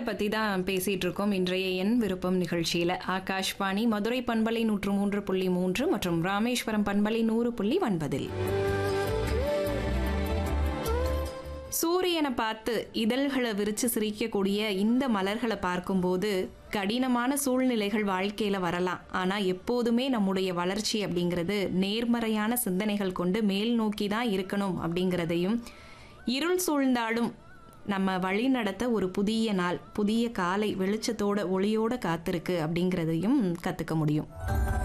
பத்தி தான் பேசிட்டு இருக்கோம் இன்றைய என் விருப்பம் நிகழ்ச்சியில ஆகாஷ்வாணி மதுரை பண்பலை நூற்று மூன்று புள்ளி மூன்று மற்றும் ராமேஸ்வரம் பண்பலை நூறு புள்ளி ஒன்பதில் சூரியனை பார்த்து இதழ்களை விரிச்சு சிரிக்கக்கூடிய இந்த மலர்களை பார்க்கும்போது கடினமான சூழ்நிலைகள் வாழ்க்கையில வரலாம் ஆனா எப்போதுமே நம்முடைய வளர்ச்சி அப்படிங்கிறது நேர்மறையான சிந்தனைகள் கொண்டு மேல் நோக்கி தான் இருக்கணும் அப்படிங்கிறதையும் இருள் சூழ்ந்தாலும் நம்ம வழி நடத்த ஒரு புதிய நாள் புதிய காலை வெளிச்சத்தோட ஒளியோட காத்திருக்கு அப்படிங்கிறதையும் கத்துக்க முடியும்